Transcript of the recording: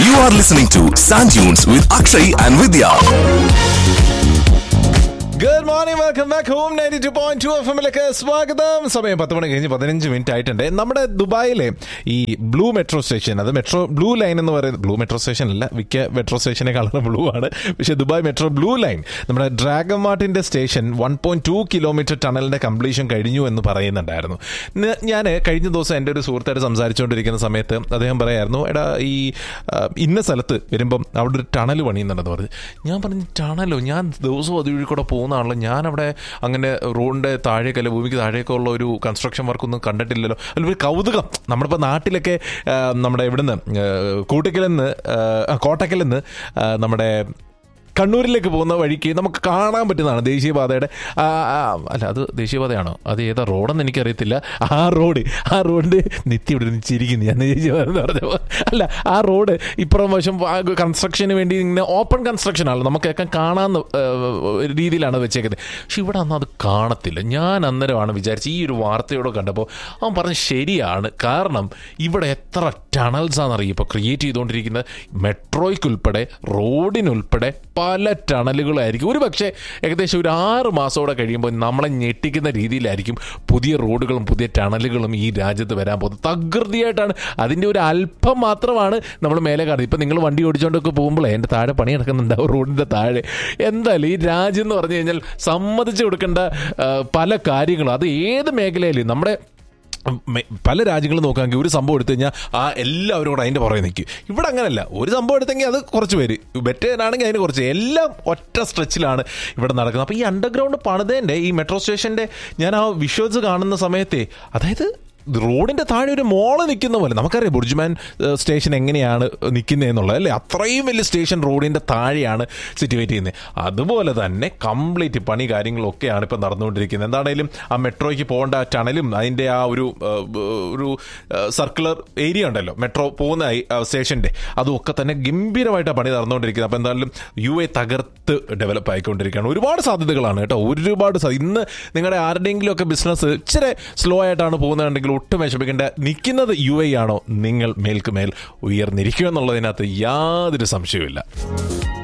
You are listening to Sand Dunes with Akshay and Vidya. Good morning welcome back home ninety two point two F എമ്മിലേക്ക് സ്വാഗതം സമയം പത്ത് മണി കഴിഞ്ഞ് പതിനഞ്ച് minute ആയിട്ടുണ്ട് നമ്മുടെ ദുബായിലെ ഈ ബ്ലൂ മെട്രോ സ്റ്റേഷൻ അത് മെട്രോ ബ്ലൂ ലൈൻ എന്ന് പറയുന്നത് ബ്ലൂ മെട്രോ സ്റ്റേഷൻ അല്ല മിക്ക മെട്രോ സ്റ്റേഷനെ കളർ ബ്ലൂ ആണ് പക്ഷേ ദുബായ് മെട്രോ ബ്ലൂ ലൈൻ നമ്മുടെ ഡ്രാഗൺ മാർട്ടിന്റെ station one point two kilometre ടണലിന്റെ കംപ്ലീഷൻ കഴിഞ്ഞു എന്ന് പറയുന്നുണ്ടായിരുന്നു ഞാൻ കഴിഞ്ഞ ദിവസം എൻ്റെ ഒരു സുഹൃത്തായിട്ട് സംസാരിച്ചുകൊണ്ടിരിക്കുന്ന സമയത്ത് അദ്ദേഹം പറയായിരുന്നു എടാ ഈ ആ, ഇന്ന സ്ഥലത്ത് വരുമ്പം അവിടെ ഒരു ടണൽ പണിയുന്നുണ്ടെന്ന് പറഞ്ഞു ഞാൻ പറഞ്ഞു ടണലോ ഞാൻ ദിവസവും അതുവഴി കൂടെ പോകുന്നതാണല്ലോ ഞാൻ അവിടെ അങ്ങനെ റോഡിൻ്റെ താഴേക്കല്ല ഭൂമിക്ക് താഴേക്കോ ഉള്ള ഒരു കൺസ്ട്രക്ഷൻ വർക്കൊന്നും കണ്ടിട്ടില്ലല്ലോ അതിൽ ഒരു കൗതുകം നമ്മളിപ്പോൾ നാട്ടിലൊക്കെ ആ, നമ്മുടെ ഇവിടുന്ന് കൂട്ടിക്കലിൽ നിന്ന് കോട്ടക്കലിൽ നിന്ന് ആ, നമ്മുടെ കണ്ണൂരിലേക്ക് പോകുന്ന വഴിക്ക് നമുക്ക് കാണാൻ പറ്റുന്നതാണ് ദേശീയപാതയുടെ ആ, ആ, അല്ല അത് ദേശീയപാതയാണോ അത് ഏതാ റോഡെന്ന് എനിക്കറിയത്തില്ല ആ റോഡ് ആ റോഡിൻ്റെ നിത്യം ഇവിടെ നിന്ന് ചിരിക്കുന്നു ഞാൻ ദേശീയപാത എന്ന് പറഞ്ഞപ്പോൾ അല്ല ആ റോഡ് ഇപ്പുറം വശം കൺസ്ട്രക്ഷന് വേണ്ടി ഇങ്ങനെ ഓപ്പൺ കൺസ്ട്രക്ഷൻ ആണല്ലോ നമുക്കൊക്കെ കാണാവുന്ന ആ, ഒരു രീതിയിലാണ് വെച്ചേക്കുന്നത് പക്ഷെ ഇവിടെ അന്ന് അത് കാണത്തില്ല ഞാൻ അന്നേരമാണ് വിചാരിച്ച് ഈ ഒരു വാർത്തയോടെ കണ്ടപ്പോൾ അവൻ പറഞ്ഞ് ശരിയാണ് കാരണം ഇവിടെ എത്ര ടണൽസ് ആണെന്നറിയും ഇപ്പോൾ ക്രിയേറ്റ് ചെയ്തുകൊണ്ടിരിക്കുന്നത് മെട്രോയ്ക്കുൾപ്പെടെ റോഡിനുൾപ്പെടെ പല ടണലുകളായിരിക്കും ഒരു പക്ഷേ ഏകദേശം ഒരു ആറ് മാസത്തോടെ കഴിയുമ്പോൾ നമ്മളെ ഞെട്ടിക്കുന്ന രീതിയിലായിരിക്കും പുതിയ റോഡുകളും പുതിയ ടണലുകളും ഈ രാജ്യത്ത് വരാൻ പോകുന്നത് തകൃതിയായിട്ടാണ് അതിൻ്റെ ഒരു അല്പം മാത്രമാണ് നമ്മൾ മേലെ കാണുന്നത് ഇപ്പം നിങ്ങൾ വണ്ടി ഓടിച്ചുകൊണ്ടൊക്കെ പോകുമ്പോൾ എൻ്റെ താഴെ പണി നടക്കുന്നുണ്ടാവും റോഡിൻ്റെ താഴെ എന്തായാലും ഈ രാജ്യം എന്ന് പറഞ്ഞു കഴിഞ്ഞാൽ സമ്മതിച്ചു കൊടുക്കേണ്ട ആ, പല കാര്യങ്ങളും അത് ഏത് മേഖലയിലും നമ്മുടെ മെ- പല രാജ്യങ്ങളും നോക്കുകയാണെങ്കിൽ ഒരു സംഭവം എടുത്തു കഴിഞ്ഞാൽ ആ എല്ലാവരും കൂടെ അതിൻ്റെ പുറകെ നിൽക്കും ഇവിടെ അങ്ങനെയല്ല ഒരു സംഭവം എടുത്തെങ്കിൽ അത് കുറച്ച് പേര് ബെറ്റേനാണെങ്കിൽ അതിന് കുറച്ച് എല്ലാം ഒറ്റ സ്ട്രെച്ചിലാണ് ഇവിടെ നടക്കുന്നത് അപ്പോൾ ഈ അണ്ടർഗ്രൗണ്ട് പണിതേൻ്റെ ഈ മെട്രോ സ്റ്റേഷൻ്റെ ഞാൻ ആ വിഷ്വൽസ് കാണുന്ന സമയത്തെ അതായത് റോഡിന്റെ താഴെ ഒരു മോള് നിൽക്കുന്ന പോലെ നമുക്കറിയാം ബുർജ്മാൻ ഏഹ്, സ്റ്റേഷൻ എങ്ങനെയാണ് നിൽക്കുന്നത് എന്നുള്ളത് അല്ലേ അത്രയും വലിയ സ്റ്റേഷൻ റോഡിന്റെ താഴെയാണ് സിറ്റുവേറ്റ് ചെയ്യുന്നത് അതുപോലെ തന്നെ കംപ്ലീറ്റ് പണി കാര്യങ്ങളൊക്കെയാണ് ഇപ്പം നടന്നുകൊണ്ടിരിക്കുന്നത് എന്താണേലും ആ മെട്രോയ്ക്ക് പോകേണ്ട ആ ടണലും അതിൻ്റെ ആ ഒരു ഏഹ്, ഒരു സർക്കുലർ ഏരിയ ഉണ്ടല്ലോ മെട്രോ പോകുന്ന ഈ, ആ, സ്റ്റേഷന്റെ അതും ഒക്കെ തന്നെ ഗംഭീരമായിട്ടാണ് പണി നടന്നുകൊണ്ടിരിക്കുന്നത് അപ്പം എന്തായാലും യു എ തകർത്ത് ഡെവലപ്പ് ആയിക്കൊണ്ടിരിക്കുകയാണ് ഒരുപാട് സാധ്യതകളാണ് കേട്ടോ ഒരുപാട് സാധ്യത ഇന്ന് നിങ്ങളുടെ ആരുടെയെങ്കിലും ഒക്കെ ബിസിനസ് ഇച്ചിരി സ്ലോ ആയിട്ടാണ് പോകുന്നതെങ്കിൽ ഒട്ടും വിഷമിക്കേണ്ട നിൽക്കുന്നത് യു എ ആണോ നിങ്ങൾ മേൽക്ക് മേൽ ഉയർന്നിരിക്കുക എന്നുള്ളതിനകത്ത് യാതൊരു സംശയവുമില്ല